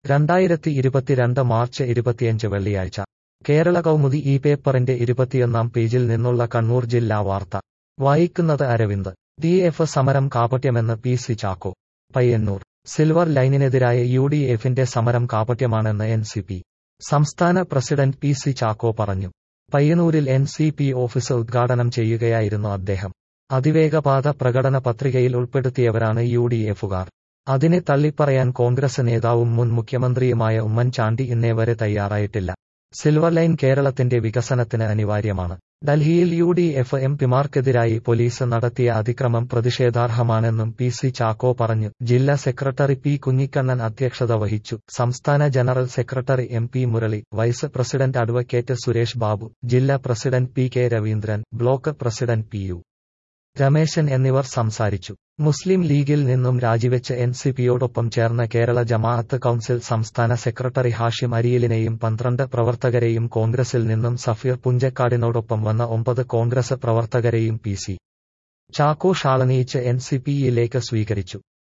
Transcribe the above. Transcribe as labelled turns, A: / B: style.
A: രണ്ടായിരത്തി ഇരുപത്തിരണ്ട് മാർച്ച് ഇരുപത്തിയഞ്ച് വെള്ളിയാഴ്ച കേരള കൗമുദി ഈ പേപ്പറിന്റെ ഇരുപത്തിയൊന്നാം പേജിൽ നിന്നുള്ള കണ്ണൂർ ജില്ലാ വാർത്ത വായിക്കുന്നത് അരവിന്ദ് ഡി എഫ് സമരം കാപട്യമെന്ന് P C Chacko Payyanur silver ലൈനിനെതിരായ യു ഡി എഫിന്റെ സമരം കാപട്യമാണെന്ന് എൻ സി പി സംസ്ഥാന പ്രസിഡന്റ് പി സി ചാക്കോ പറഞ്ഞു പയ്യന്നൂരിൽ എൻ സി പി ഓഫീസ് ഉദ്ഘാടനം ചെയ്യുകയായിരുന്നു അദ്ദേഹം അതിവേഗപാത പ്രകടന പത്രികയിൽ ഉൾപ്പെടുത്തിയവരാണ് യു ഡി എഫുകാർ അതിനെ തള്ളിപ്പറയാൻ കോൺഗ്രസ് നേതാവും മുൻ മുഖ്യമന്ത്രിയുമായ ഉമ്മൻചാണ്ടി ഇന്നേവരെ തയ്യാറായിട്ടില്ല സിൽവർ ലൈൻ കേരളത്തിന്റെ വികസനത്തിന് അനിവാര്യമാണ് ഡൽഹിയിൽ യു ഡി എഫ് എം പിമാർക്കെതിരായി പോലീസ് നടത്തിയ അതിക്രമം പ്രതിഷേധാർഹമാണെന്നും പി സി ചാക്കോ പറഞ്ഞു ജില്ലാ സെക്രട്ടറി പി കുഞ്ഞിക്കണ്ണൻ അധ്യക്ഷത വഹിച്ചു സംസ്ഥാന general secretary M P Murali vice president advocate Suresh Babu ജില്ലാ president P K Raveendran block president P U Rameshan എന്നിവർ സംസാരിച്ചു മുസ്ലിം ലീഗിൽ നിന്നും രാജിവെച്ച് എൻ സി പിയോടൊപ്പം ചേർന്ന കേരള ജമാഅത്ത് കൌൺസിൽ സംസ്ഥാന സെക്രട്ടറി ഹാഷിം അരിയിലിനെയും പന്ത്രണ്ട് പ്രവർത്തകരെയും കോൺഗ്രസിൽ നിന്നും സഫീർ പുഞ്ചക്കാടിനോടൊപ്പം വന്ന ഒമ്പത് കോൺഗ്രസ് പ്രവർത്തകരെയും പി സി ചാക്കോ ഷാളണിയിച്ച് എൻ സി പിയിലേക്ക് സ്വീകരിച്ചു